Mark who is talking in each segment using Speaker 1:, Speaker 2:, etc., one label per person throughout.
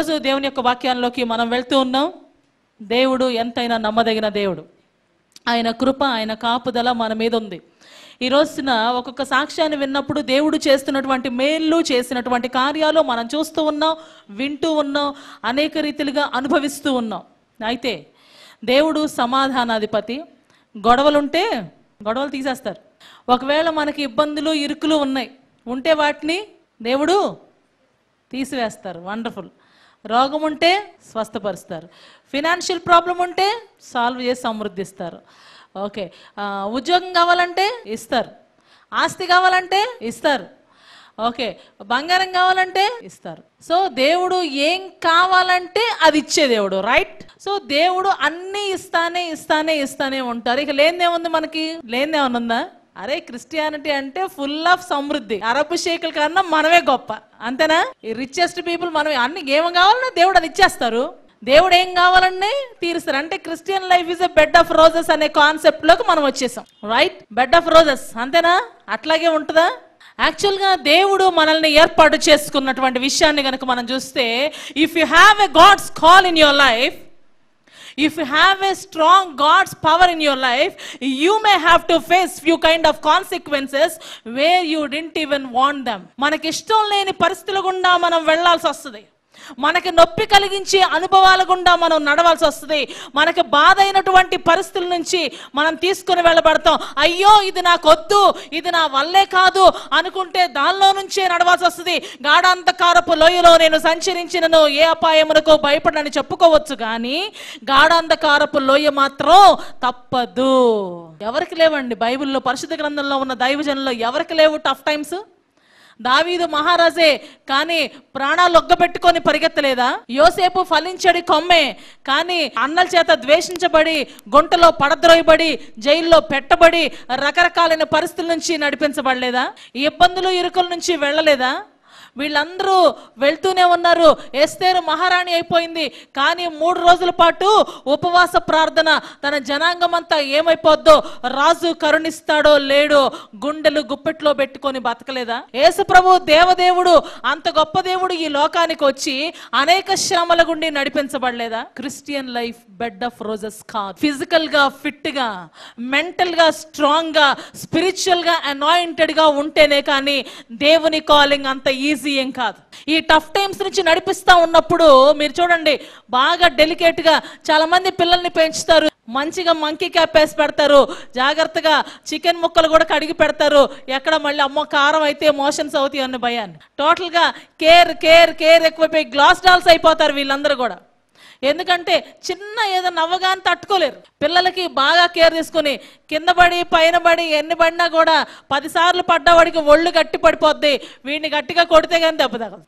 Speaker 1: ఈరోజు దేవుని యొక్క వాక్యాల్లోకి మనం వెళ్తూ ఉన్నాం దేవుడు ఎంతైనా నమ్మదగిన దేవుడు ఆయన కృప ఆయన కాపుదల మన మీద ఉంది ఈ రోజున ఒక్కొక్క సాక్ష్యాన్ని విన్నప్పుడు దేవుడు చేస్తున్నటువంటి మేళ్ళు చేసినటువంటి కార్యాలు మనం చూస్తూ ఉన్నాం వింటూ ఉన్నాం అనేక రీతిలుగా అనుభవిస్తూ ఉన్నాం అయితే దేవుడు సమాధానాధిపతి గొడవలుంటే గొడవలు తీసేస్తారు ఒకవేళ మనకి ఇబ్బందులు ఇరుకులు ఉన్నాయి ఉంటే వాటిని దేవుడు తీసివేస్తారు వండర్ఫుల్ రోగం ఉంటే స్వస్థపరుస్తారు ఫినాన్షియల్ ప్రాబ్లం ఉంటే సాల్వ్ చేసి సమృద్ధిస్తారు ఓకే ఆ, ఉద్యోగం కావాలంటే ఇస్తారు ఆస్తి కావాలంటే ఇస్తారు ఓకే బంగారం కావాలంటే ఇస్తారు సో దేవుడు ఏం కావాలంటే అది ఇచ్చే దేవుడు రైట్ సో దేవుడు అన్నీ ఇస్తానే ఇస్తానే ఇస్తానే ఉంటారు ఇక లేనిదేముంది మనకి లేనిదేమన్నా ఉందా అరే క్రిస్టియానిటీ అంటే ఫుల్ ఆఫ్ సమృద్ధి అరబ్ షేకుల కన్నా మనమే గొప్ప అంతేనా ఈ రిచెస్ట్ పీపుల్ మనం అన్ని ఏం కావాలన్నా దేవుడు అది ఇచ్చేస్తారు దేవుడు ఏం కావాలన్నీ తీరుస్తారు అంటే Christian life is a bed of roses అనే కాన్సెప్ట్ లోకి మనం వచ్చేసాం రైట్ బెడ్ ఆఫ్ రోజెస్ అంతేనా అట్లాగే ఉంటుందా యాక్చువల్గా దేవుడు మనల్ని ఏర్పాటు చేసుకున్నటువంటి విషయాన్ని కనుక మనం చూస్తే if you have a God's call in your life if you have a strong god's power in your life you may have to face few kind of consequences where you didn't even want them మనకి ఇష్టం లేని పరిస్థితుల గుండా మనం వెళ్ళాల్సి వస్తుంది మనకి నొప్పి కలిగించే అనుభవాల గుండా మనం నడవాల్సి వస్తుంది మనకి బాధ అయినటువంటి పరిస్థితుల నుంచి మనం తీసుకుని వెళ్ళబడతాం అయ్యో ఇది నాకు వద్దు ఇది నా వల్లే కాదు అనుకుంటే దానిలో నుంచే నడవాల్సి వస్తుంది గాఢాంధకారపు లోయలో నేను సంచరించినను ఏ అపాయమునకు భయపడని చెప్పుకోవచ్చు కానీ గాఢాంధకారపు లోయ మాత్రం తప్పదు ఎవరికి లేవండి బైబిల్లో పరిశుద్ధ గ్రంథంలో ఉన్న దైవజనుల్లో ఎవరికి లేవు టఫ్ టైమ్స్ దావీదు మహారాజే కానీ ప్రాణాలు ఒగ్గబెట్టుకొని పరిగెత్తలేదా యోసేపు ఫలించడి కొమ్మే కానీ అన్నల చేత ద్వేషించబడి గుంటలో పడద్రోయబడి జైల్లో పెట్టబడి రకరకాలైన పరిస్థితుల నుంచి నడిపించబడలేదా ఈ ఇబ్బందులు ఇరుకుల నుంచి వెళ్ళలేదా వీళ్ళందరూ వెళ్తూనే ఉన్నారు ఎస్తేరు మహారాణి అయిపోయింది కానీ మూడు రోజుల పాటు ఉపవాస ప్రార్థన తన జనాంగం అంతా ఏమైపోద్దో రాజు కరుణిస్తాడో లేడో గుండెలు గుప్పెట్లో పెట్టుకొని బతకలేదా యేసుప్రభు దేవదేవుడు అంత గొప్ప దేవుడు ఈ లోకానికి వచ్చి అనేక శ్రమల గుండి నడిపించబడలేదా Christian life bed of roses కాదు ఫిజికల్ గా ఫిట్ గా మెంటల్ గా స్ట్రాంగ్ గా స్పిరిచువల్ గా అనాయింటెడ్ గా ఉంటేనే కానీ దేవుని కాలింగ్ అంత ఈజీ ఏం కాదు ఈ టఫ్ టైమ్స్ నుంచి నడిపిస్తా ఉన్నప్పుడు మీరు చూడండి బాగా డెలికేట్ గా చాలా మంది పిల్లల్ని పెంచుతారు మంచిగా మంకీ క్యాప్ వేసి పెడతారు జాగ్రత్తగా చికెన్ ముక్కలు కూడా కడిగి పెడతారు ఎక్కడ మళ్ళీ అమ్మో కారం అయితే మోషన్స్ అవుతాయి అన్న భయాన్ని టోటల్ గా కేర్ కేర్ కేర్ ఎక్కువైపోయి గ్లాస్ డాల్స్ అయిపోతారు వీళ్ళందరూ కూడా ఎందుకంటే చిన్న ఏదో నవ్వగానే తట్టుకోలేరు పిల్లలకి బాగా కేర్ తీసుకుని కింద పడి పైన పడి ఎన్ని పడినా కూడా పదిసార్లు పడ్డవాడికి ఒళ్ళు గట్టి పడిపోద్ది వీడిని గట్టిగా కొడితే కానీ దెబ్బ తగలదు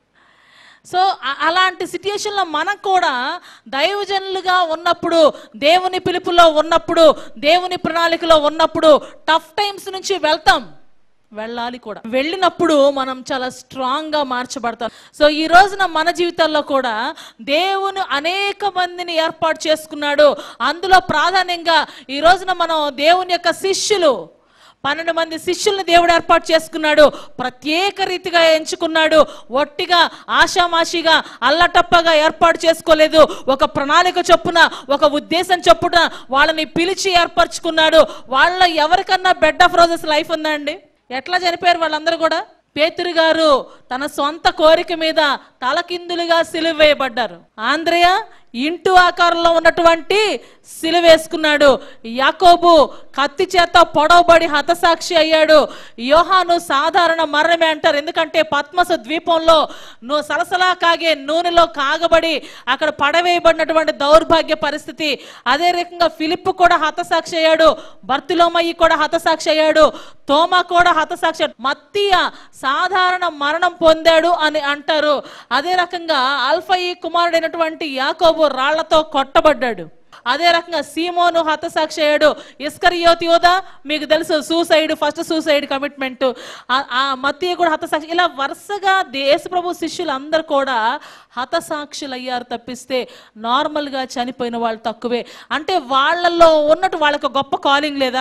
Speaker 1: సో అ- అలాంటి సిట్యుయేషన్లో మనం కూడా దైవజనులుగా ఉన్నప్పుడు దేవుని పిలుపులో ఉన్నప్పుడు దేవుని ప్రణాళికలో ఉన్నప్పుడు టఫ్ టైమ్స్ నుంచి వెళ్తాం వెళ్ళాలి కూడా వెళ్ళినప్పుడు మనం చాలా స్ట్రాంగ్ గా మార్చబడతాం సో ఈ రోజున మన జీవితాల్లో కూడా దేవుని అనేక మందిని ఏర్పాటు చేసుకున్నాడు అందులో ప్రాధాన్యంగా ఈ రోజున మనం దేవుని యొక్క శిష్యులు పన్నెండు మంది శిష్యుల్ని దేవుడు ఏర్పాటు చేసుకున్నాడు ప్రత్యేక రీతిగా ఎంచుకున్నాడు ఒట్టిగా ఆషామాషిగా అల్లటప్పగా ఏర్పాటు చేసుకోలేదు ఒక ప్రణాళిక చొప్పున ఒక ఉద్దేశం చొప్పున వాళ్ళని పిలిచి ఏర్పరచుకున్నాడు వాళ్ళ ఎవరికన్నా బెడ్ ఆఫ్ రోజెస్ లైఫ్ ఉందా అండి ఎట్లా చనిపోయారు వాళ్ళందరూ కూడా పేతురు గారు తన సొంత కోరిక మీద తలకిందులుగా సిలువ వేయబడ్డారు ఆంధ్రయ ఇంటు ఆకారంలో ఉన్నటువంటి సిలువేసుకున్నాడు యాకోబు కత్తి చేత పొడవబడి హతసాక్షి అయ్యాడు యోహాను సాధారణ మరణమే అంటారు ఎందుకంటే పద్మస ద్వీపంలో నువ్వు సలసలా కాగే నూనెలో కాగబడి అక్కడ పడవేయబడినటువంటి దౌర్భాగ్య పరిస్థితి అదే రకంగా ఫిలిప్ కూడా హతసాక్షి అయ్యాడు బర్తిలోమయ్యి కూడా హతసాక్షి అయ్యాడు తోమా కూడా హతసాక్షి అయ్యాడు. మత్తీయ సాధారణ మరణం పొందాడు అని అంటారు అదే రకంగా అల్ఫయి కుమారుడైనటువంటి యాకోబు రాళ్లతో కొట్టబడ్డాడు అదే రకంగా సీమోను హతసాక్షి అయ్యాడు ఇస్కరియోతి యోధా మీకు తెలుసు సూసైడ్ ఫస్ట్ సూసైడ్ కమిట్మెంట్ ఆ మత్తయ్య కూడా హతసాక్షి ఇలా వరుసగా దేశప్రభు శిష్యులు అందరు కూడా హతసాక్షులు అయ్యారు తప్పిస్తే నార్మల్గా చనిపోయిన వాళ్ళు తక్కువే అంటే వాళ్ళల్లో ఉన్నట్టు వాళ్ళకి గొప్ప కాలింగ్ లేదా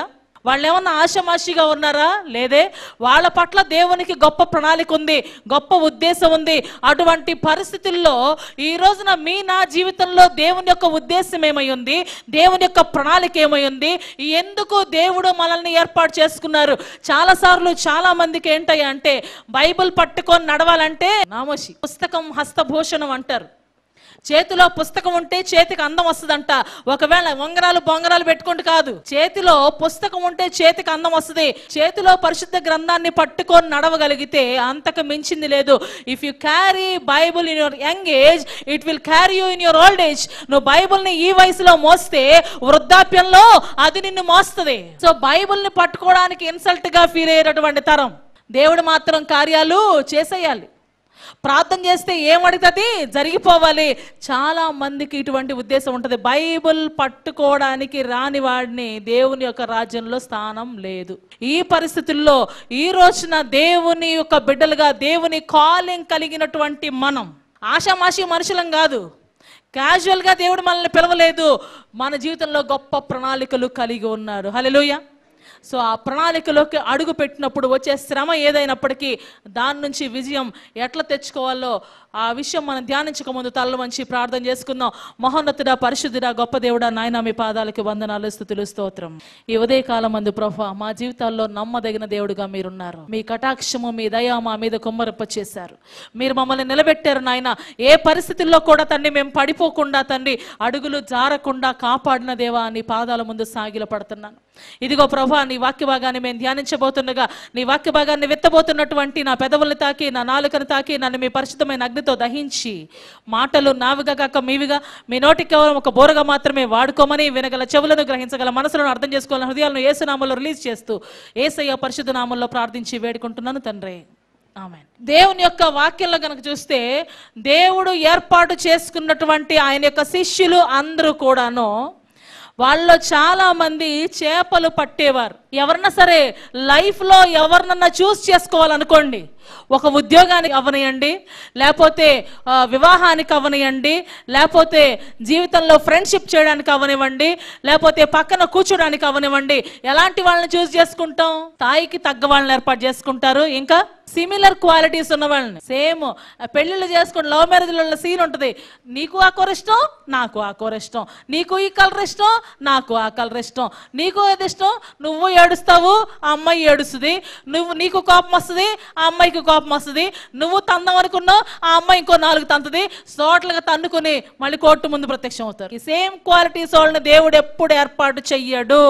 Speaker 1: వాళ్ళు ఏమన్నా ఆశమాషిగా ఉన్నారా లేదే వాళ్ళ పట్ల దేవునికి గొప్ప ప్రణాళిక ఉంది గొప్ప ఉద్దేశం ఉంది అటువంటి పరిస్థితుల్లో ఈ రోజున మీ నా జీవితంలో దేవుని యొక్క ఉద్దేశం ఏమై ఉంది దేవుని యొక్క ప్రణాళిక ఏమై ఉంది ఎందుకు దేవుడు మనల్ని ఏర్పాటు చేసుకున్నారు చాలా సార్లు చాలా మందికి ఏంటయ్యా అంటే బైబిల్ పట్టుకొని నడవాలంటే నామోషి పుస్తకం హస్తభూషణం అంటారు చేతిలో పుస్తకం ఉంటే చేతికి అందం వస్తుందంట ఒకవేళ ఉంగరాలు బొంగరాలు పెట్టుకుంటూ కాదు చేతిలో పుస్తకం ఉంటే చేతికి అందం వస్తుంది చేతిలో పరిశుద్ధ గ్రంథాన్ని పట్టుకొని నడవగలిగితే అంతకు మించింది లేదు if you carry Bible in your young age it will carry you in your old age నువ్వు బైబుల్ని ఈ వయసులో మోస్తే వృద్ధాప్యంలో అది నిన్ను మోస్తుంది సో బైబుల్ని పట్టుకోవడానికి ఇన్సల్ట్ గా ఫీల్ అయ్యేటటువంటి తరం దేవుడు మాత్రం కార్యాలు చేసేయాలి ప్రార్థన చేస్తే ఏం అడుగుతుంది జరిగిపోవాలి చాలా మందికి ఇటువంటి ఉద్దేశం ఉంటుంది బైబిల్ పట్టుకోవడానికి రాని వాడిని దేవుని యొక్క రాజ్యంలో స్థానం లేదు ఈ పరిస్థితుల్లో ఈ రోజున దేవుని యొక్క బిడ్డలుగా దేవుని కాలింగ్ కలిగినటువంటి మనం ఆషామాషి మనుషులం కాదు క్యాజువల్గా దేవుడు మనల్ని పిలవలేదు మన జీవితంలో గొప్ప ప్రణాళికలు కలిగి ఉన్నాడు హల్లెలూయా సో ఆ ప్రణాళికలోకి అడుగు పెట్టినప్పుడు వచ్చే శ్రమ ఏదైనప్పటికీ దాని నుంచి విజయం ఎట్లా తెచ్చుకోవాలో ఆ విషయం మనం ధ్యానించక ముందు తల్ల వంచి ప్రార్థన చేసుకుందాం మహోన్నతుడా పరిశుద్ధుడా గొప్ప దేవుడా నాయన మీ పాదాలకి వందనాలు స్థుతులు స్తోత్రం ఈ ఉదయకాలం మందు ప్రభా మా జీవితాల్లో నమ్మదగిన దేవుడుగా మీరున్నారు మీ కటాక్షము మీ దయ మా మీద కుమ్మరప్ప చేశారు మీరు మమ్మల్ని నిలబెట్టారు నాయన ఏ పరిస్థితుల్లో కూడా తండ్రి మేము పడిపోకుండా తండ్రి అడుగులు జారకుండా కాపాడిన దేవా నీ పాదాల ముందు సాగిల పడుతున్నాను ఇదిగో ప్రభా నీ వాక్య భాగాన్ని మేము ధ్యానించబోతుండగా నీ వాక్య భాగాన్ని విత్తబోతున్నటువంటి నా పెదవుల్ని తాకి నా నాలుకను తాకి నన్ను మీ పరిశుద్ధమైన అగ్నితో దహించి మాటలు నావిగా కాక మీవిగా మీ నోటికి కేవలం ఒక బోరగా మాత్రమే వాడుకోమని వినగల చెవులను గ్రహించగల మనసులను అర్థం చేసుకోవాలని హృదయాలను ఏసునామంలో రిలీజ్ చేస్తూ ఏసయ్య పరిశుద్ధ నామంలో ప్రార్థించి వేడుకుంటున్నాను తండ్రి ఆమె దేవుని యొక్క వాక్యంలో కనుక చూస్తే దేవుడు ఏర్పాటు చేసుకున్నటువంటి ఆయన యొక్క శిష్యులు అందరూ కూడాను వాళ్ళలో చాలా మంది చేపలు పట్టేవారు ఎవరన్నా సరే లైఫ్లో ఎవరినన్నా చూస్ చేసుకోవాలనుకోండి ఒక ఉద్యోగానికి అవనియండి లేకపోతే ఆ, వివాహానికి అవనియండి లేకపోతే జీవితంలో ఫ్రెండ్షిప్ చేయడానికి అవనివ్వండి లేకపోతే పక్కన కూర్చోడానికి అవనివ్వండి ఎలాంటి వాళ్ళని చూస్ చేసుకుంటాం తాయికి తగ్గ వాళ్ళని ఏర్పాటు చేసుకుంటారు ఇంకా సిమిలర్ క్వాలిటీస్ ఉన్న వాళ్ళని సేమ్ పెళ్ళిళ్ళు చేసుకుని లవ్ మ్యారేజ్ల సీన్ ఉంటుంది నీకు ఆ కూర ఇష్టం నాకు ఆ కూర ఇష్టం నీకు ఈ కలర్ ఇష్టం నాకు ఆ కలర్ ఇష్టం నీకు ఏది ఇష్టం నువ్వు ఏడుస్తావు ఆ అమ్మాయి ఏడుస్తుంది నువ్వు నీకు కోపం వస్తుంది ఆ అమ్మాయికి కోపం వస్తుంది నువ్వు తందాం అనుకున్నావు ఆ అమ్మాయి ఇంకో నాలుగు తంతది సోట్లుగా తన్నుకుని మళ్ళీ కోర్టు ముందు ప్రత్యక్షం అవుతారు ఈ సేమ్ క్వాలిటీస్ వాళ్ళని దేవుడు ఎప్పుడు ఏర్పాటు చెయ్యడు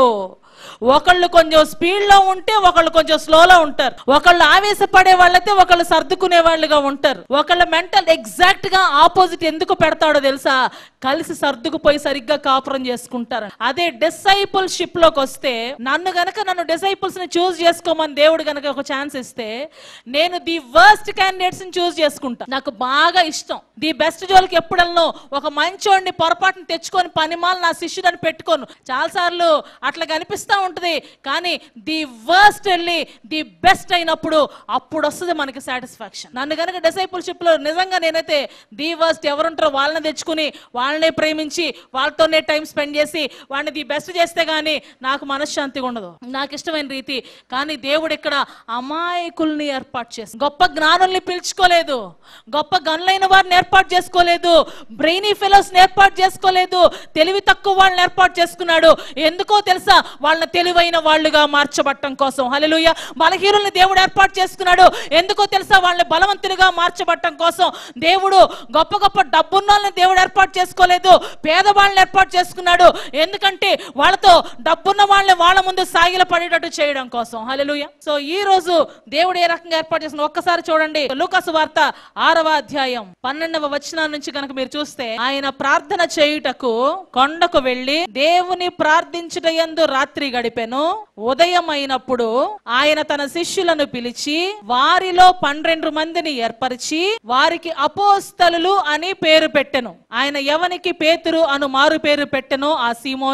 Speaker 1: ఒకళ్ళు కొంచెం స్పీడ్ లో ఉంటే ఒకళ్ళు కొంచెం స్లోలో ఉంటారు ఒకళ్ళు ఆవేశపడే వాళ్ళైతే ఒకళ్ళు సర్దుకునే వాళ్ళుగా ఉంటారు ఒకళ్ళ మెంటల్ ఎగ్జాక్ట్ గా ఆపోజిట్ ఎందుకు పెడతాడో తెలుసా కలిసి సర్దుకుపోయి సరిగ్గా కాపురం చేసుకుంటారు అదే డిసైపుల్షిప్ లోకి వస్తే నన్ను గనక నన్ను డిసైపుల్స్ ని చూస్ చేసుకోమని దేవుడు గనక ఒక ఛాన్స్ ఇస్తే నేను ది వర్స్ట్ క్యాండిడేట్స్ ని చూస్ చేసుకుంటా నాకు బాగా ఇష్టం ది బెస్ట్ జోలికి ఎప్పుడల్లో ఒక మంచోడిని పొరపాటుని తెచ్చుకొని పనిమాల నా శిష్యుడని పెట్టుకోను చాలాసార్లు అట్లా కనిపిస్తా ఉంటది కానీ ది వర్స్ట్ వెళ్ళి ది బెస్ట్ అయినప్పుడు అప్పుడు వస్తుంది మనకి సాటిస్ఫాక్షన్ నన్ను కనుక డిసైపుల్షిప్ లో నిజంగా నేనైతే ది వర్స్ట్ ఎవరుంటారో వాళ్ళని తెచ్చుకుని వాళ్ళనే ప్రేమించి వాళ్ళతోనే టైం స్పెండ్ చేసి వాళ్ళని ది బెస్ట్ చేస్తే గానీ నాకు మనశ్శాంతిగా ఉండదు నాకు ఇష్టమైన రీతి కానీ దేవుడు ఇక్కడ అమాయకుల్ని ఏర్పాటు చేసి గొప్ప జ్ఞానుల్ని పిలుచుకోలేదు గొప్ప గనులైన వారిని ఏర్పాటు చేసుకోలేదు బ్రెయినీ ఫెలోస్ ఏర్పాటు చేసుకోలేదు తెలివి తక్కువ వాళ్ళని ఏర్పాటు చేసుకున్నాడు ఎందుకో తెలుసా వాళ్ళని తెలివైన వాళ్ళుగా మార్చబట్టం కోసం హల్లెలూయ బలహీనుల్ని దేవుడు ఏర్పాటు చేసుకున్నాడు ఎందుకో తెలుసా వాళ్ళని బలవంతులుగా మార్చబట్టం కోసం దేవుడు గొప్ప గొప్ప డబ్బున్న వాళ్ళని దేవుడు ఏర్పాటు చేసుకోలేదు పేదవాళ్ళని ఏర్పాటు చేసుకున్నాడు ఎందుకంటే వాళ్ళతో డబ్బున్న వాళ్ళని వాళ్ళ ముందు సాగిల పడేటట్టు చేయడం కోసం హల్లెలూయ సో ఈ రోజు దేవుడు ఏ రకంగా ఏర్పాటు చేసిన ఒక్కసారి చూడండి లూకాసు వార్త ఆరవ అధ్యాయం పన్నెండవ వచనం నుంచి కనుక మీరు చూస్తే ఆయన ప్రార్థన చేయుటకు కొండకు వెళ్లి దేవుని ప్రార్థించుట యందు రాత్రి గడిపెను ఉదయం అయినప్పుడు ఆయన తన శిష్యులను పిలిచి వారిలో పన్నెండు మందిని ఏర్పరిచి వారికి అపోస్తలులు అని పేరు పెట్టెను ఆయన ఎవనికి పేతురు అను మారు పేరు పెట్టెను ఆ సీమోను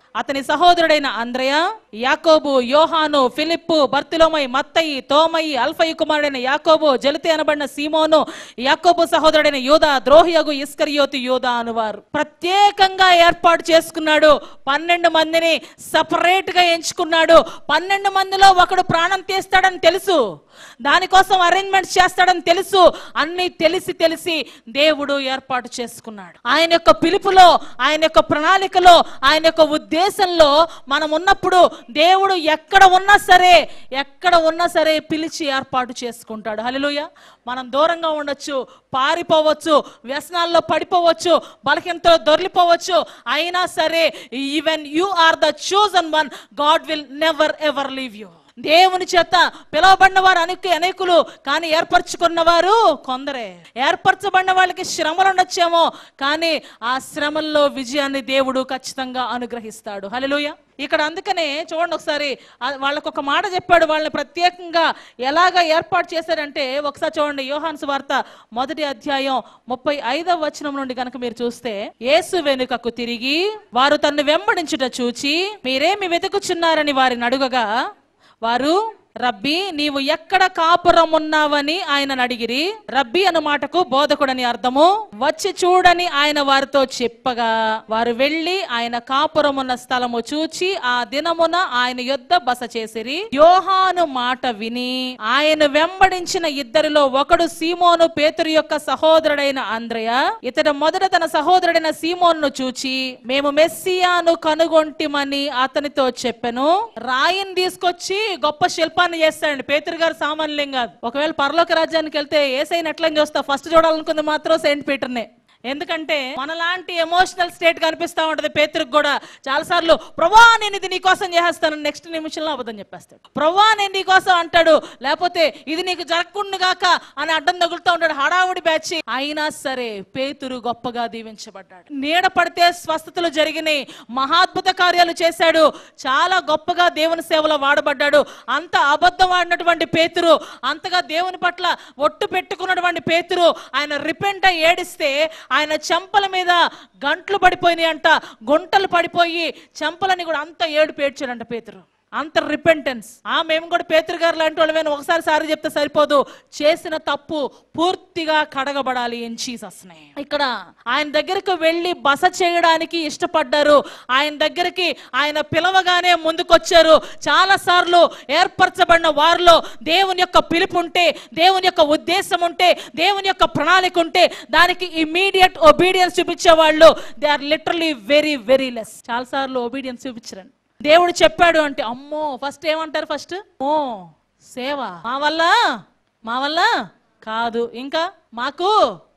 Speaker 1: అతని సహోదరుడైన అంద్రయ యాకోబు యోహాను ఫిలిప్పు బర్తిలోమై మత్తయి తోమయి అల్ఫయి కుమారుడైన యాకోబు జలితి అనబడిన సీమోను యాకోబు సహోదరుడైన యూదా ద్రోహియగు ఇస్కరియోతు యూదా అనువారు ప్రత్యేకంగా ఏర్పాటు చేసుకున్నాడు పన్నెండు మందిని సపరేట్ గా ఎంచుకున్నాడు పన్నెండు మందిలో ఒకడు ప్రాణం తీస్తాడని తెలుసు దానికోసం అరేంజ్మెంట్స్ చేస్తాడని తెలుసు అన్ని తెలిసి తెలిసి దేవుడు ఏర్పాటు చేసుకున్నాడు ఆయన యొక్క పిలుపులో ఆయన యొక్క ప్రణాళికలో ఆయన యొక్క ఉద్దేశంలో మనం ఉన్నప్పుడు దేవుడు ఎక్కడ ఉన్నా సరే ఎక్కడ ఉన్నా సరే పిలిచి ఏర్పాటు చేసుకుంటాడు హల్లెలూయా మనం దూరంగా ఉండొచ్చు పారిపోవచ్చు వ్యసనాల్లో పడిపోవచ్చు బలహీనతో దొర్లిపోవచ్చు అయినా సరే even you are the chosen one God will never ever leave you దేవుని చేత పిలువబడిన వారు అనేక అనేకులు కానీ ఏర్పరచుకున్న వారు కొందరే ఏర్పరచబడిన వాళ్ళకి శ్రమలు ఉండొచ్చేమో కానీ ఆ శ్రమల్లో విజయాన్ని దేవుడు ఖచ్చితంగా అనుగ్రహిస్తాడు హల్లెలూయా ఇక్కడ అందుకనే చూడండి ఒకసారి ఆ- వాళ్ళకు ఒక మాట చెప్పాడు వాళ్ళని ప్రత్యేకంగా ఎలాగ ఏర్పాటు చేశారంటే ఒకసారి చూడండి యోహాన్స్ వార్త మొదటి అధ్యాయం ముప్పై ఐదవ వచనం నుండి కనుక మీరు చూస్తే యేసు వెనుకకు తిరిగి వారు తన్ను వెంబడించుట చూచి మీరేమి వెతుకుచున్నారని వారిని అడుగగా వారు రబ్బీ నీవు ఎక్కడ కాపురం ఉన్నావని ఆయన అడిగిరి రబ్బీ అను మాటకు బోధకుడని అర్థము వచ్చి చూడని ఆయన వారితో చెప్పగా వారు వెళ్ళి ఆయన కాపురం ఉన్న స్థలము చూచి ఆ దినమున ఆయన యొద్ద బస చేసిరి యోహాను మాట విని ఆయన వెంబడించిన ఇద్దరిలో ఒకడు సీమోను పేతురు యొక్క సహోదరుడైన అంద్రయ ఇతడు మొదట తన సహోదరుడైన సీమోను చూచి మేము మెస్సియాను కనుగొంటిమని అతనితో చెప్పెను రాయిని తీసుకొచ్చి గొప్ప శిల్పాన్ని చేస్తాడండి పేతురు గారు సామాన్యం కాదు ఒకవేళ పరలోక రాజ్యానికి వెళ్తే ఏసైని ఎట్లా చూస్తా ఫస్ట్ చూడాలనుకుంది మాత్రం సెయింట్ పీటర్నే ఎందుకంటే మనలాంటి ఎమోషనల్ స్టేట్ కనిపిస్తా ఉంటది పేతురికి కూడా చాలాసార్లు ప్రభా నేను ఇది నీకోసం చేసేస్తాను నెక్స్ట్ నిమిషంలో అబద్ధం చెప్పేస్తాడు ప్రభా నేను నీకోసం అంటాడు లేకపోతే ఇది నీకు జరగకుండా గాక అని అడ్డం తగులుతూ ఉంటాడు హడావుడి బ్యాచ్ అయినా సరే పేతురు గొప్పగా దీవించబడ్డాడు నీడ పడితే స్వస్థతలు జరిగినాయి మహాద్భుత కార్యాలు చేశాడు చాలా గొప్పగా దేవుని సేవలో వాడబడ్డాడు అంత అబద్ధం ఆడినటువంటి పేతురు అంతగా దేవుని పట్ల ఒట్టు పెట్టుకున్నటువంటి పేతురు ఆయన రిపెంట్ అయి ఏడిస్తే ఆయన చెంపల మీద గంట్లు పడిపోయినాయి అంట గుంటలు పడిపోయి చెంపలని కూడా అంత ఏడు పేడ్చాడంట పేతురు అంత రిపెంటెన్స్ ఆ మేము కూడా పేతురు గారు లాంటి వాళ్ళమైనా ఒకసారి సారి చెప్తే సరిపోదు చేసిన తప్పు పూర్తిగా కడగబడాలి ఇన్ జీసస్ ఇక్కడ ఆయన దగ్గరకు వెళ్ళి బస చేయడానికి ఇష్టపడ్డారు ఆయన దగ్గరికి ఆయన పిలవగానే ముందుకొచ్చారు చాలా సార్లు ఏర్పరచబడిన వారిలో దేవుని యొక్క పిలుపు ఉంటే దేవుని యొక్క ఉద్దేశం ఉంటే దేవుని యొక్క ప్రణాళిక ఉంటే దానికి ఇమీడియట్ ఒబీడియన్స్ చూపించే వాళ్ళు they are literally very very less చాలా సార్లు ఒబీడియన్స్ చూపించరండి దేవుడు చెప్పాడు అంటే అమ్మో ఫస్ట్ ఏమంటారు ఫస్ట్ ఓ సేవ మా వల్ల మా వల్ల కాదు ఇంకా మాకు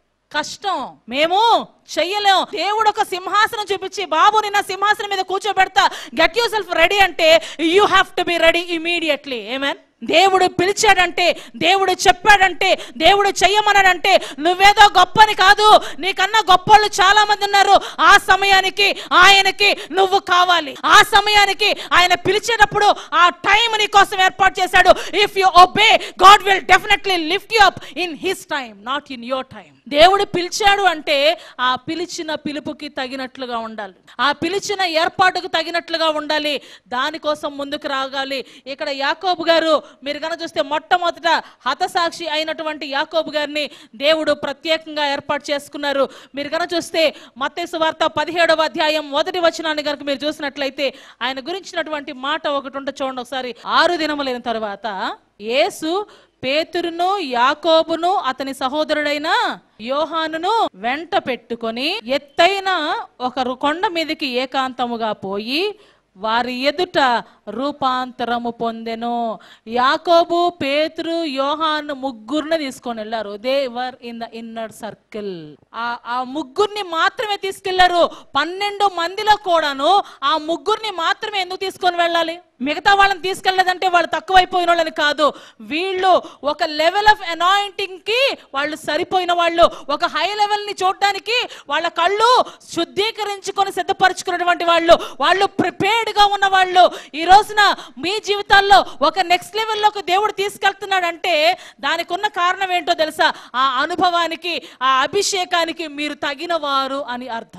Speaker 1: కష్టం మేము చెయ్యలేం దేవుడు ఒక సింహాసనం చూపించి బాబు నిన్న సింహాసనం మీద కూర్చోబెడతా గెట్ యూర్ సెల్ఫ్ రెడీ అంటే you have to be ready immediately amen దేవుడు పిలిచాడంటే దేవుడు చెప్పాడంటే దేవుడు చెయ్యమన్నాడంటే నువ్వేదో గొప్పని కాదు నీకన్నా గొప్పోళ్ళు చాలా మంది ఉన్నారు ఆ సమయానికి ఆయనకి నువ్వు కావాలి ఆ సమయానికి ఆయన పిలిచేటప్పుడు ఆ టైం నీ కోసం ఏర్పాటు చేశాడు if you obey God will definitely lift you up in his time not in your time దేవుడు పిలిచాడు అంటే ఆ పిలిచిన పిలుపుకి తగినట్లుగా ఉండాలి ఆ పిలిచిన ఏర్పాటుకు తగినట్లుగా ఉండాలి దానికోసం ముందుకు రాగాలి ఇక్కడ యాకోబు గారు మీరు కనుక చూస్తే మొట్టమొదట హతసాక్షి అయినటువంటి యాకోబు గారిని దేవుడు ప్రత్యేకంగా ఏర్పాటు చేసుకున్నారు మీరు కనుక చూస్తే మత్తేసు వార్త పదిహేడవ అధ్యాయం మొదటి వచనాన్ని కనుక మీరు చూసినట్లయితే ఆయన గురించినటువంటి మాట ఒకటి ఉంటే చూడండి ఒకసారి ఆరు దినములైన తర్వాత యేసు పేతురును యాకోబును అతని సహోదరుడైన యోహానును వెంట పెట్టుకొని ఎత్తైన ఒక రు- కొండ మీదకి ఏకాంతముగా పోయి వారి ఎదుట రూపాంతరము పొందెను యాకోబు పేతురు యోహాను ముగ్గురిని తీసుకొని వెళ్ళారు they were in the inner circle ఆ ఆ ముగ్గురిని మాత్రమే తీసుకెళ్లారు పన్నెండు మందిలో కూడాను ఆ ముగ్గురిని మాత్రమే ఎందుకు తీసుకొని వెళ్ళాలి మిగతా వాళ్ళని తీసుకెళ్ళలేదంటే వాళ్ళు తక్కువైపోయిన వాళ్ళని కాదు వీళ్ళు ఒక లెవెల్ ఆఫ్ అనాయింటింగ్ కి వాళ్ళు సరిపోయిన వాళ్ళు ఒక హై లెవెల్ ని చూడడానికి వాళ్ళ కళ్ళు శుద్ధీకరించుకొని సిద్ధపరచుకున్నటువంటి వాళ్ళు వాళ్ళు ప్రిపేర్డ్ గా ఉన్న వాళ్ళు ఈ రోజున మీ జీవితాల్లో ఒక నెక్స్ట్ లెవెల్లోకి దేవుడు తీసుకెళ్తున్నాడంటే దానికి ఉన్న కారణం ఏంటో తెలుసా ఆ అనుభవానికి ఆ అభిషేకానికి మీరు తగిన వారు అని అర్థం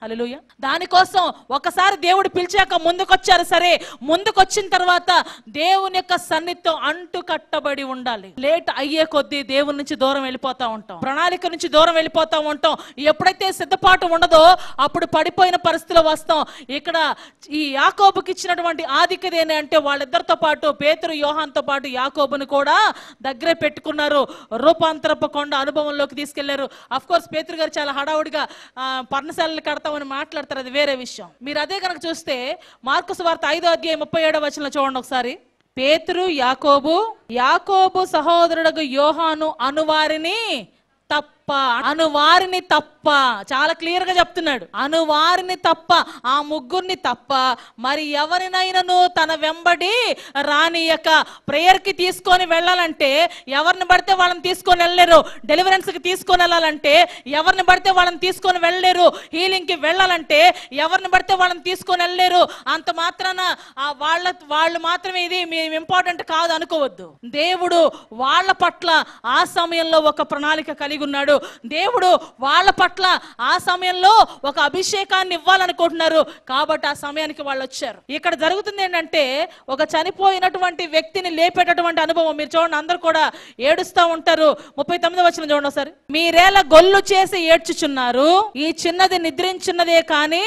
Speaker 1: హల్లెలూయా దానికోసం ఒకసారి దేవుడు పిలిచాక ముందుకొచ్చారు సరే ముందుకొచ్చిన తర్వాత దేవుని యొక్క సన్నిధితో అంటు కట్టబడి ఉండాలి లేట్ అయ్యే కొద్దీ దేవుని నుంచి దూరం వెళ్ళిపోతా ఉంటాం ప్రణాళిక నుంచి దూరం వెళ్ళిపోతా ఉంటాం ఎప్పుడైతే సిద్ధపాటు ఉండదో అప్పుడు పడిపోయిన పరిస్థితిలో వస్తాం ఇక్కడ ఈ యాకోబుకి ఇచ్చినటువంటి ఆధిక్యత ఏంటి అంటే వాళ్ళిద్దరితో పాటు పేతురు యోహాన్తో పాటు యాకోబుని కూడా దగ్గరే పెట్టుకున్నారు రూపాంతరపు కొండ అనుభవంలోకి తీసుకెళ్లారు అఫ్ కోర్స్ పేతురు గారు చాలా హడావుడిగా ఆ, పర్ణశాలలు కడతామని మాట్లాడతారు అది వేరే విషయం మీరు అదే కనుక చూస్తే మార్కుసు వార్త ఐదో అధ్యాయం ముప్పై ఏడో వచనంలో చూడండి ఒకసారి పేతురు యాకోబు యాకోబు సహోదరుడు యోహాను అనువారిని తప్ప అనువారిని తప్ప చాలా క్లియర్ గా చెప్తున్నాడు అనువారిని తప్ప ఆ ముగ్గురిని తప్ప మరి ఎవరినైనాను తన వెంబడి రానియక ప్రేయర్ కి తీసుకొని వెళ్ళాలంటే ఎవరిని పడితే వాళ్ళని తీసుకొని వెళ్ళలేరు డెలివరెన్స్ కి తీసుకొని వెళ్ళాలంటే ఎవరిని పడితే వాళ్ళని తీసుకొని వెళ్ళలేరు హీలింగ్ కి వెళ్ళాలంటే ఎవరిని పడితే వాళ్ళని తీసుకొని వెళ్ళలేరు అంత మాత్రాన ఆ వాళ్ళ వాళ్ళు మాత్రమే ఇది మేము ఇంపార్టెంట్ కాదు అనుకోవద్దు దేవుడు వాళ్ళ పట్ల ఆ సమయంలో ఒక ప్రణాళిక కలిగి ఉన్నాడు దేవుడు వాళ్ళ పట్ల ఆ సమయంలో ఒక అభిషేకాన్ని ఇవ్వాలనుకుంటున్నారు కాబట్టి ఆ సమయానికి వాళ్ళు వచ్చారు ఇక్కడ జరుగుతుంది ఏంటంటే ఒక చనిపోయినటువంటి వ్యక్తిని లేపేటటువంటి అనుభవం మీరు చూడండి అందరు కూడా ఏడుస్తా ఉంటారు ముప్పై తొమ్మిది వచ్చిన చూడండి ఒకసారి మీరేలా గొల్లు చేసి ఏడ్చుచున్నారు ఈ చిన్నది నిద్రించున్నదే కానీ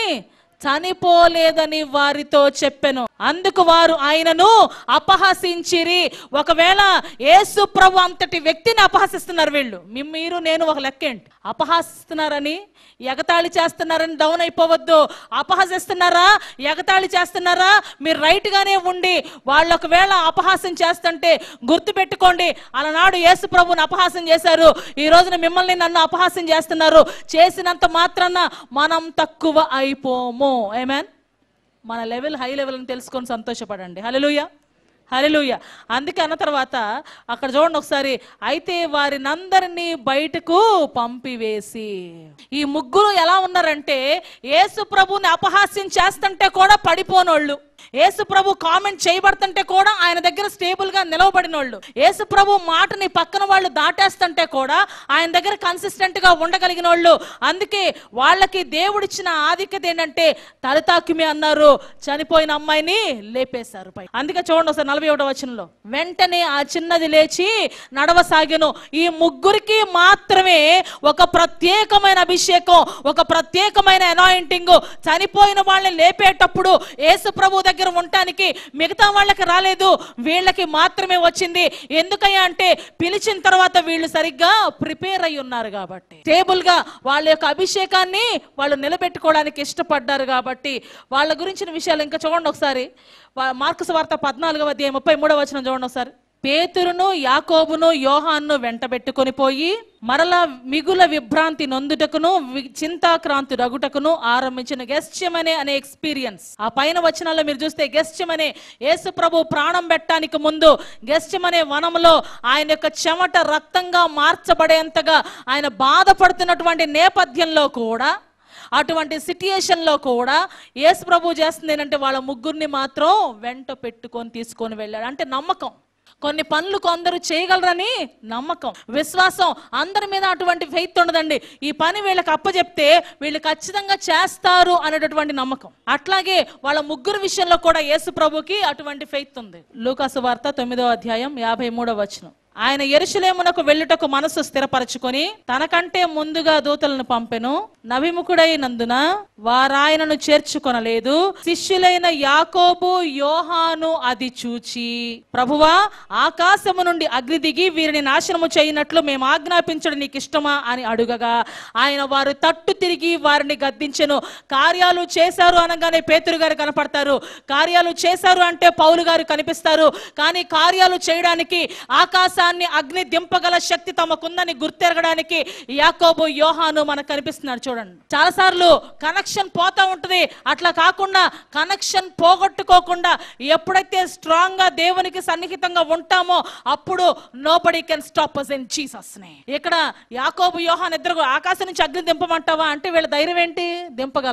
Speaker 1: చనిపోలేదని వారితో చెప్పెను అందుకు వారు ఆయనను అపహసించిరి ఒకవేళ యేసు ప్రభు అంతటి వ్యక్తిని అపహసిస్తున్నారు వీళ్ళు మీ- మీరు నేను ఒక లెక్క ఏంటి అపహసిస్తున్నారని ఎగతాళి చేస్తున్నారని డౌన్ అయిపోవద్దు అపహసిస్తున్నారా ఎగతాళి చేస్తున్నారా మీరు రైట్ గానే ఉండి వాళ్ళు ఒకవేళ అపహాసం చేస్తుంటే గుర్తు పెట్టుకోండి అలనాడు యేసు ప్రభుని అపహాసం చేశారు ఈ రోజున మిమ్మల్ని నన్ను అపహాసం చేస్తున్నారు చేసినంత మాత్రాన మనం తక్కువ అయిపోము ఏమేన్ మన లెవెల్ హై లెవెల్ అని తెలుసుకొని సంతోషపడండి హల్లెలూయా హల్లెలూయా అందుకే అన్న తర్వాత అక్కడ చూడండి ఒకసారి అయితే వారినందరినీ బయటకు పంపివేసి ఈ ముగ్గురు ఎలా ఉన్నారంటే యేసు ప్రభుని అపహాస్యం చేస్తుంటే కూడా పడిపోనోళ్ళు యేసు ప్రభు కామెంట్ చేయబడుతుంటే కూడా ఆయన దగ్గర స్టేబుల్ గా నిలవబడిన వాళ్ళు యేసు ప్రభు మాటని పక్కన వాళ్ళు దాటేస్తుంటే కూడా ఆయన దగ్గర కన్సిస్టెంట్ గా ఉండగలిగిన వాళ్ళు అందుకే వాళ్ళకి దేవుడిచ్చిన ఆధిక్యత ఏంటంటే తలతాకిమి అన్నారు చనిపోయిన అమ్మాయిని లేపేశారు పై అందుకే చూడండి ఒకసారి నలభై ఒకటో వచనంలో వెంటనే ఆ చిన్నది లేచి నడవసాగెను ఈ ముగ్గురికి మాత్రమే ఒక ప్రత్యేకమైన అభిషేకం ఒక ప్రత్యేకమైన అనాయింటింగ్ చనిపోయిన వాళ్ళని లేపేటప్పుడు యేసు ప్రభు దగ్గర ఉండటానికి మిగతా వాళ్ళకి రాలేదు వీళ్ళకి మాత్రమే వచ్చింది ఎందుకయ్యా అంటే పిలిచిన తర్వాత వీళ్ళు సరిగ్గా ప్రిపేర్ అయి ఉన్నారు కాబట్టి టేబుల్ గా వాళ్ళ యొక్క అభిషేకాన్ని వాళ్ళు నిలబెట్టుకోవడానికి ఇష్టపడ్డారు కాబట్టి వాళ్ళ గురించిన విషయాలు ఇంకా చూడండి ఒకసారి వా- మార్కుసు వార్త పద్నాలుగవ అధ్యాయం ముప్పై మూడవ వచనం చూడండి ఒకసారి పేతురును యాకోబును యోహాన్ను వెంటబెట్టుకొని పోయి మరలా మిగుల విభ్రాంతి నొందుటకును వి- చింతాక్రాంతి రగుటకును ఆరంభించిన గెస్ట్యమనే అనే ఎక్స్పీరియన్స్ ఆ పైన వచనాల్లో మీరు చూస్తే గెస్ట్యమనే యేసు ప్రభు ప్రాణం పెట్టడానికి ముందు గెస్ట్యమనే వనంలో ఆయన యొక్క చెమట రక్తంగా మార్చబడేంతగా ఆయన బాధపడుతున్నటువంటి నేపథ్యంలో కూడా అటువంటి సిట్యుయేషన్ లో కూడా యేసు ప్రభు చేస్తుంది ఏంటంటే వాళ్ళ ముగ్గురిని మాత్రం వెంట పెట్టుకొని తీసుకొని వెళ్ళాడు అంటే నమ్మకం కొన్ని పనులు కొందరు చేయగలరని నమ్మకం విశ్వాసం అందరి మీద అటువంటి ఫెయిత్ ఉండదండి ఈ పని వీళ్ళకి అప్పచెప్తే వీళ్ళు ఖచ్చితంగా చేస్తారు అనేటటువంటి నమ్మకం అట్లాగే వాళ్ళ ముగ్గురు విషయంలో కూడా యేసు ప్రభుకి అటువంటి ఫెయిత్ ఉంది లూకాసు వార్త తొమ్మిదో అధ్యాయం యాభై మూడో వచనం ఆయన ఎరుషలేమునకు వెళ్ళుటకు మనసు స్థిరపరచుకొని తనకంటే ముందుగా దూతలను పంపెను నవిముఖుడైనందున వారాయనను చేర్చుకొనలేదు శిష్యులైన యాకోబు యోహాను అది చూచి ప్రభువా ఆకాశము నుండి అగ్ని దిగి వీరిని నాశనము చేయనట్లు మేము ఆజ్ఞాపించడం నీకు ఇష్టమా అని అడుగగా ఆయన వారు తట్టు తిరిగి వారిని గద్దించెను కార్యాలు చేశారు అనగానే పేతురు గారు కనపడతారు కార్యాలు చేశారు అంటే పౌలు గారు కనిపిస్తారు కానీ కార్యాలు చేయడానికి ఆకాశాన్ని అగ్ని దింపగల శక్తి తమకుందని గుర్తెరగడానికి యాకోబు యోహాను మనకు కనిపిస్తున్నారు చూడండి చాలాసార్లు కనెక్షన్ పోతా ఉంటుంది అట్లా కాకుండా కనెక్షన్ పోగొట్టుకోకుండా ఎప్పుడైతే స్ట్రాంగ్ గా దేవునికి సన్నిహితంగా ఉంటామో అప్పుడు nobody can stop us in Jesus నే ఇక్కడ యాకోబు యోహాన్ ఇద్దరు ఆకాశం నుంచి అగ్ని దింపమంటావా అంటే వీళ్ళ ధైర్యం ఏంటి దింపగలరు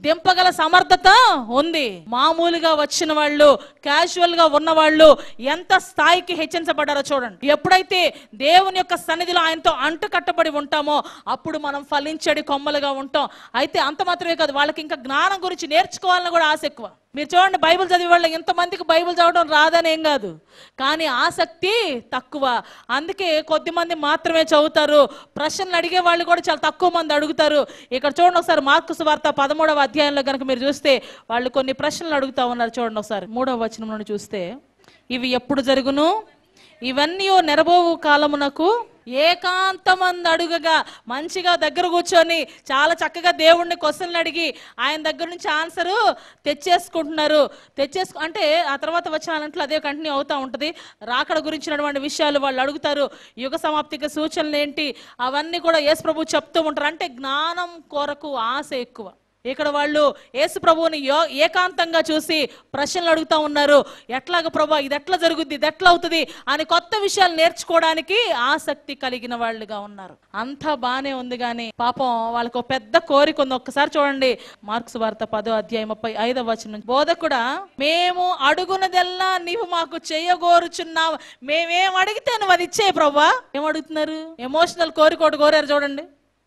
Speaker 1: దింపగల సమర్థత ఉంది మామూలుగా వచ్చిన వాళ్ళు క్యాజువల్ గా ఉన్న వాళ్ళు ఎంత స్థాయికి హెచ్చించబడ్డారో చూడండి ఎప్పుడైతే దేవుని యొక్క సన్నిధిలో ఆయనతో అంటు కట్టబడి ఉంటామో అప్పుడు మనం ఫలించడి కొమ్మలుగా ఉంటాం అయితే అంత మాత్రమే కాదు వాళ్ళకి ఇంకా జ్ఞానం గురించి నేర్చుకోవాలని కూడా ఆశ ఎక్కువ మీరు చూడండి బైబిల్ చదివే వాళ్ళు ఎంతమందికి బైబిల్ చదవడం రాదని ఏం కాదు కానీ ఆసక్తి తక్కువ అందుకే కొద్ది మంది మాత్రమే చదువుతారు ప్రశ్నలు అడిగే వాళ్ళు కూడా చాలా తక్కువ మంది అడుగుతారు ఇక్కడ చూడండి ఒకసారి మార్కు సువార్త పదమూడవ అధ్యాయంలో కనుక మీరు చూస్తే వాళ్ళు కొన్ని ప్రశ్నలు అడుగుతా ఉన్నారు చూడండి ఒకసారి మూడవ వచనం నుండి చూస్తే ఇవి ఎప్పుడు జరుగును ఇవన్నీ నెరబోవు కాలమునకు ఏకాంతమంది అడుగగా మంచిగా దగ్గర కూర్చొని చాలా చక్కగా దేవుణ్ణి క్వశ్చన్లు అడిగి ఆయన దగ్గర నుంచి ఆన్సరు తెచ్చేసుకుంటున్నారు తెచ్చేసుకు అంటే ఆ తర్వాత వచ్చిన అదే కంటిన్యూ అవుతూ ఉంటుంది రాకడ గురించినటువంటి విషయాలు వాళ్ళు అడుగుతారు యుగ సమాప్తికి సూచనలు ఏంటి అవన్నీ కూడా యేసు ప్రభు చెప్తూ ఉంటారు అంటే జ్ఞానం కొరకు ఆశ ఎక్కువ ఇక్కడ వాళ్ళు యేసు ప్రభువుని యో ఏకాంతంగా చూసి ప్రశ్నలు అడుగుతా ఉన్నారు ఎట్లాగ ప్రభా ఇది ఎట్లా జరుగుద్ది ఇది ఎట్లా అవుతుంది అని కొత్త విషయాలు నేర్చుకోవడానికి ఆసక్తి కలిగిన వాళ్ళుగా ఉన్నారు అంతా బానే ఉంది కానీ పాపం వాళ్ళకు ఒక పెద్ద కోరిక ఉంది ఒక్కసారి చూడండి మార్క్స్ వార్త పదో అధ్యాయం ముప్పై ఐదవ వచనం నుంచి బోధకుడా మేము అడుగునదెల్లా నీవు మాకు చేయగోరుచున్నావు మేమేం అడిగితే నువ్వు అది ఇచ్చే ప్రభా ఏం అడుగుతున్నారు ఎమోషనల్ కోరిక ఒకటి కోరారు చూడండి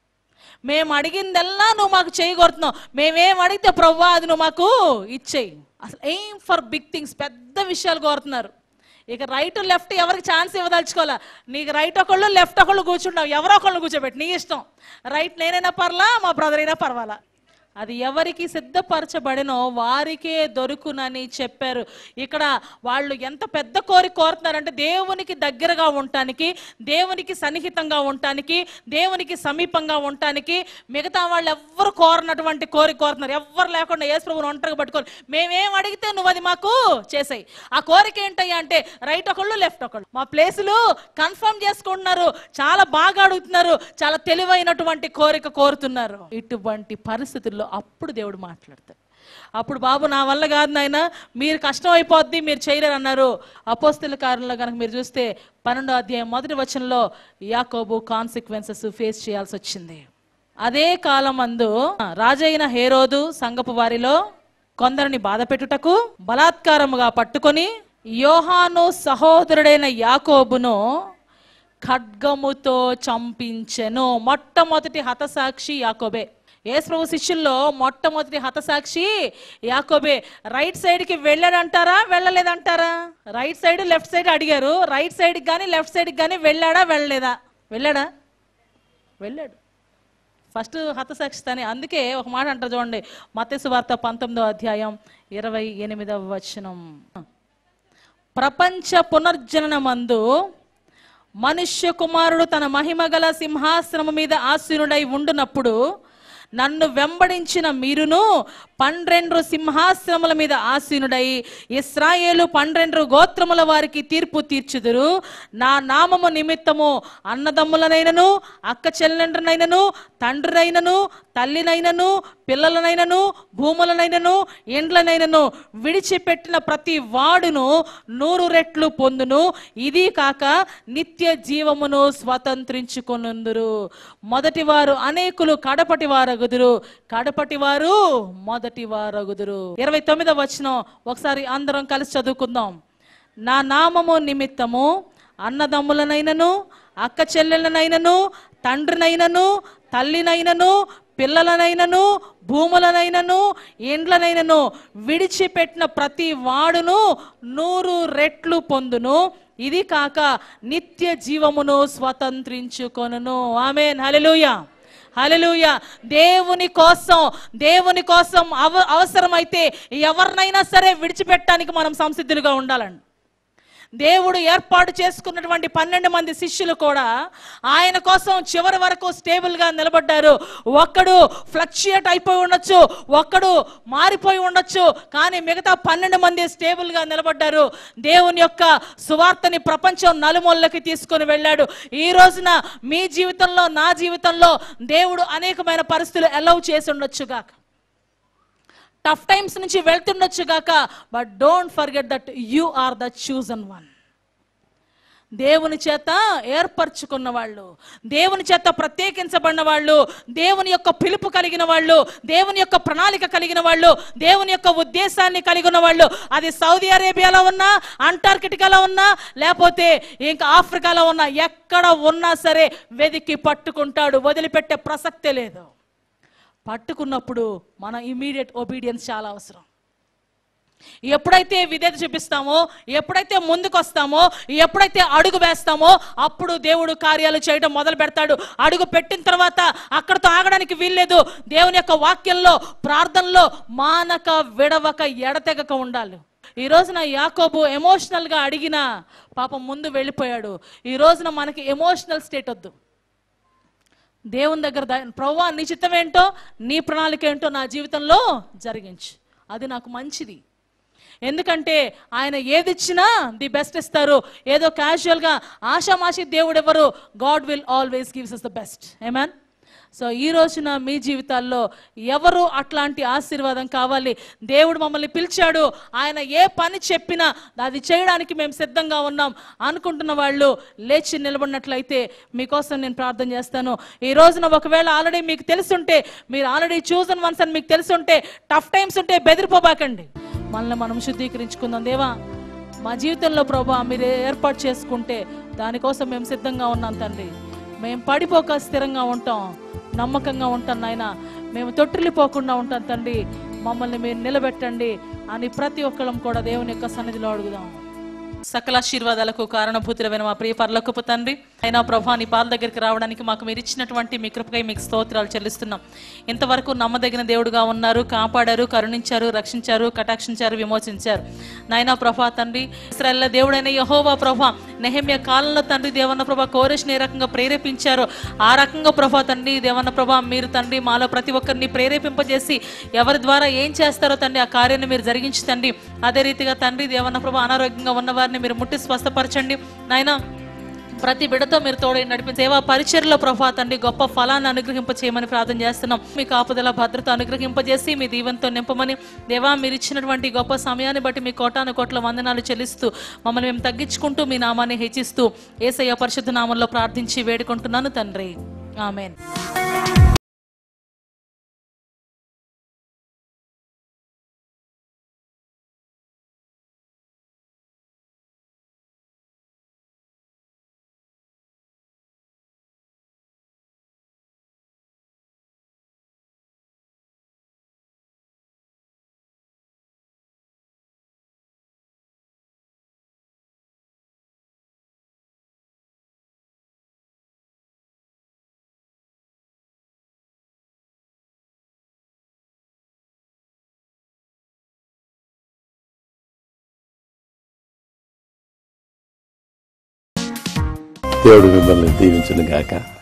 Speaker 1: మేము అడిగిందల్లా నువ్వు మాకు చేయగొడుతున్నావు మేమేం అడిగితే ప్రవ్వా అది నువ్వు మాకు ఇచ్చేయి అసలు ఎయిమ్ ఫర్ బిగ్ థింగ్స్ పెద్ద విషయాలు కోరుతున్నారు ఇక రైట్ లెఫ్ట్ ఎవరికి ఛాన్స్ ఇవ్వదలుచుకోవాలా నీకు రైట్ ఒకళ్ళు లెఫ్ట్ ఒకళ్ళు కూర్చుంటావు ఎవరో ఒకళ్ళు కూర్చోబెట్టి నీ ఇష్టం రైట్ నేనైనా పర్లా మా బ్రదర్ అయినా పర్వాలా అది ఎవరికి సిద్ధపరచబడినో వారికే దొరుకునని చెప్పారు ఇక్కడ వాళ్ళు ఎంత పెద్ద కోరిక కోరుతున్నారంటే దేవునికి దగ్గరగా ఉండటానికి దేవునికి సన్నిహితంగా ఉండటానికి దేవునికి సమీపంగా ఉండటానికి మిగతా వాళ్ళు ఎవ్వరు కోరనటువంటి కోరిక కోరుతున్నారు ఎవ్వరు లేకుండా యేసు ప్రభువుని ఒంటరిగా పట్టుకోరు మేమేం అడిగితే నువ్వు అది మాకు చేసాయి ఆ కోరిక ఏంటయ్యా అంటే రైట్ ఒకళ్ళు లెఫ్ట్ ఒకళ్ళు మా ప్లేసులు కన్ఫర్మ్ చేసుకుంటున్నారు చాలా బాగా అడుగుతున్నారు చాలా తెలివైనటువంటి కోరిక కోరుతున్నారు ఇటువంటి పరిస్థితుల్లో అప్పుడు దేవుడు మాట్లాడతాడు అప్పుడు బాబు నా వల్ల కాదు నాయన మీరు కష్టం అయిపోద్ది మీరు చేయలేరు అన్నారు అపోస్తుల కారంలో కనుక మీరు చూస్తే పన్నెండో అధ్యాయం మొదటి వచనంలో యాకోబు కాన్సిక్వెన్సెస్ ఫేస్ చేయాల్సి వచ్చింది అదే కాలం అందు రాజైన హేరోదు సంగపు వారిలో కొందరిని బాధ పెట్టుటకు బలాత్కారముగా పట్టుకొని యోహాను సహోదరుడైన యాకోబును ఖడ్గముతో చంపించెను మొట్టమొదటి హతసాక్షి యాకోబే యేసుప్రభు శిష్యుల్లో మొట్టమొదటి హతసాక్షి యాకోబే రైట్ సైడ్కి వెళ్ళాడంటారా వెళ్ళలేదంటారా రైట్ సైడ్ లెఫ్ట్ సైడ్ అడిగారు రైట్ సైడ్కి కానీ లెఫ్ట్ సైడ్కి కానీ వెళ్ళాడా వెళ్ళలేదా వెళ్ళాడా వెళ్ళాడు ఫస్ట్ హతసాక్షి అని అందుకే ఒక మాట అంటారు చూడండి మత్స్సు వార్త పంతొమ్మిదో అధ్యాయం ఇరవై ఎనిమిదవ వచనం ప్రపంచ పునర్జననమందు మనుష్య కుమారుడు తన మహిమగల సింహాసనము మీద ఆసీనుడై ఉండునప్పుడు నన్ను వెంబడించిన మీరును పన్నెండు సింహాసనముల మీద ఆసీనుడై ఇస్రాయేలు పన్నెండు గోత్రముల వారికి తీర్పు తీర్చుదురు నా నామము నిమిత్తము అన్నదమ్ములనైనను అక్క చెల్లెండ్రనైనను తండ్రినైనను తల్లినైనను పిల్లలనైనను భూములనైనను ఇండ్లనైనను విడిచిపెట్టిన ప్రతి వాడును నూరు రెట్లు పొందును ఇది కాక నిత్య జీవమును స్వతంత్రించుకొనుందురు మొదటి వారు అనేకులు కడపటి వారగుదురు కడపటి వారు మొదటి వారగుదురు ఇరవై తొమ్మిదవ వచనం ఒకసారి అందరం కలిసి చదువుకుందాం నా నామము నిమిత్తము అన్నదమ్ములనైనను అక్క చెల్లెలనైనను తండ్రినైనను తల్లినైనను పిల్లలనైనను భూములనైనను ఇండ్లనైనను విడిచిపెట్టిన ప్రతి వాడును నూరు రెట్లు పొందును ఇది కాక నిత్య జీవమును స్వతంత్రించుకొనును ఆమెన్ హల్లెలూయా హల్లెలూయా దేవుని కోసం దేవుని కోసం అవ అవసరమైతే ఎవరినైనా సరే విడిచిపెట్టడానికి మనం సంసిద్ధులుగా ఉండాలండి దేవుడు ఏర్పాటు చేసుకున్నటువంటి పన్నెండు మంది శిష్యులు కూడా ఆయన కోసం చివరి వరకు స్టేబుల్గా నిలబడ్డారు ఒక్కడు ఫ్లక్చుయేట్ అయిపోయి ఉండొచ్చు ఒక్కడు మారిపోయి ఉండొచ్చు కానీ మిగతా పన్నెండు మంది స్టేబుల్గా నిలబడ్డారు దేవుని యొక్క సువార్తని ప్రపంచం నలుమూలకి తీసుకొని వెళ్ళాడు ఈ రోజున మీ జీవితంలో నా జీవితంలో దేవుడు అనేకమైన పరిస్థితులు అలౌ చేసి ఉండొచ్చుగాక టఫ్ టైమ్స్ నుంచి వెళ్తుండొచ్చు గాక but don't forget that you are the chosen one దేవుని చేత ఏర్పరచుకున్న వాళ్ళు దేవుని చేత ప్రత్యేకించబడిన వాళ్ళు దేవుని యొక్క పిలుపు కలిగిన వాళ్ళు దేవుని యొక్క ప్రణాళిక కలిగిన వాళ్ళు దేవుని యొక్క ఉద్దేశాన్ని కలిగి ఉన్న వాళ్ళు అది సౌదీ అరేబియాలో ఉన్నా అంటార్కిటికాలో ఉన్నా లేకపోతే ఇంకా ఆఫ్రికాలో ఉన్నా ఎక్కడ ఉన్నా సరే వెదికి పట్టుకుంటాడు వదిలిపెట్టే ప్రసక్తే లేదు పట్టుకున్నప్పుడు మన ఇమీడియట్ ఒబీడియన్స్ చాలా అవసరం ఎప్పుడైతే విధేయత చూపిస్తామో ఎప్పుడైతే ముందుకు వస్తామో ఎప్పుడైతే అడుగు వేస్తామో అప్పుడు దేవుడు కార్యాలు చేయడం మొదలు పెడతాడు అడుగు పెట్టిన తర్వాత అక్కడతో ఆగడానికి వీల్లేదు దేవుని యొక్క వాక్యంలో ప్రార్థనలో మానక విడవక ఎడతెగక ఉండాలి ఈ రోజున యాకోబు ఎమోషనల్గా అడిగిన పాపం ముందు వెళ్ళిపోయాడు ఈ రోజున మనకి ఎమోషనల్ స్టేట్ వద్దు దేవుని దగ్గర ద- ప్రవ్వా నీ చిత్తం ఏంటో నీ ప్రణాళిక ఏంటో నా జీవితంలో జరిగించు అది నాకు మంచిది ఎందుకంటే ఆయన ఏది ఇచ్చినా ది బెస్ట్ ఇస్తారు ఏదో క్యాజువల్గా ఆషామాషి దేవుడు ఎవరు God will always gives us the best amen so ఈ రోజున మీ జీవితాల్లో ఎవరు అట్లాంటి ఆశీర్వాదం కావాలి దేవుడు మమ్మల్ని పిలిచాడు ఆయన ఏ పని చెప్పినా అది చేయడానికి మేము సిద్ధంగా ఉన్నాం అనుకుంటున్న వాళ్ళు లేచి నిలబడినట్లయితే మీకోసం నేను ప్రార్థన చేస్తాను ఈ రోజున ఒకవేళ ఆల్రెడీ మీకు తెలుసుంటే మీరు ఆల్రెడీ చూసన్ వన్స్ అని మీకు తెలుసుంటే టఫ్ టైమ్స్ ఉంటే బెదిరిపోబాకండి మనల్ని మనం శుద్ధీకరించుకుందాం దేవా మా జీవితంలో ప్రభా మీరు ఏర్పాటు చేసుకుంటే దానికోసం మేము సిద్ధంగా ఉన్నాం తండ్రి మేము పడిపోక స్థిరంగా ఉంటాం నమ్మకంగా ఉంటాం నాయన మేము తొట్టిల్లిపోకుండా ఉంటాం తండ్రి మమ్మల్ని మీరు నిలబెట్టండి అని ప్రతి ఒక్కళ్ళం కూడా దేవుని యొక్క సన్నిధిలో అడుగుదాం సకల ఆశీర్వాదాలకు కారణభూతులమైన మా ప్రియ పరలోకపు తండ్రి అయినా ప్రభా నీ పాల దగ్గరికి రావడానికి మాకు మీరు ఇచ్చినటువంటి మీ కృపకై మీకు స్తోత్రాలు చెల్లిస్తున్నాం ఇంతవరకు నమ్మదగిన దేవుడుగా ఉన్నారు కాపాడారు కరుణించారు రక్షించారు కటాక్షించారు విమోచించారు నాయనా ప్రభా తండ్రి ఇస్రాయల్ల దేవుడైన యహోవా ప్రభా నెహమ్య కాలంలో తండ్రి దేవన్న ప్రభా కోరేష్ని ఏ రకంగా ప్రేరేపించారో ఆ రకంగా ప్రభా తండ్రి దేవన్న ప్రభా మీరు తండ్రి మాలో ప్రతి ఒక్కరిని ప్రేరేపింపజేసి ఎవరి ద్వారా ఏం చేస్తారో తండ్రి ఆ కార్యాన్ని మీరు జరిగించి తండ్రి అదే రీతిగా తండ్రి దేవన్న ప్రభా అనారోగ్యంగా ఉన్న వారిని మీరు ముట్టి స్వస్థపరచండి నాయనా ప్రతి బిడతో మీరు తోడై నడిపి సేవా పరిచర్లో ప్రభా తండ్రి గొప్ప ఫలాన్ని అనుగ్రహింప చేయమని ప్రార్థన చేస్తున్నాం మీ కాపుదల భద్రత అనుగ్రహింపజేసి మీ దీవెనతో నింపమని దేవా మీరు ఇచ్చినటువంటి గొప్ప సమయాన్ని బట్టి మీ కోటాను కోట్ల వందనాలు చెల్లిస్తూ మమ్మల్ని మేము తగ్గించుకుంటూ మీ నామాన్ని హెచ్చిస్తూ ఏసయ్య పరిశుద్ధ నామంలో ప్రార్థించి వేడుకుంటున్నాను తండ్రి ఆమెన్
Speaker 2: దేవుడు మిమ్మల్ని దీవించును గాక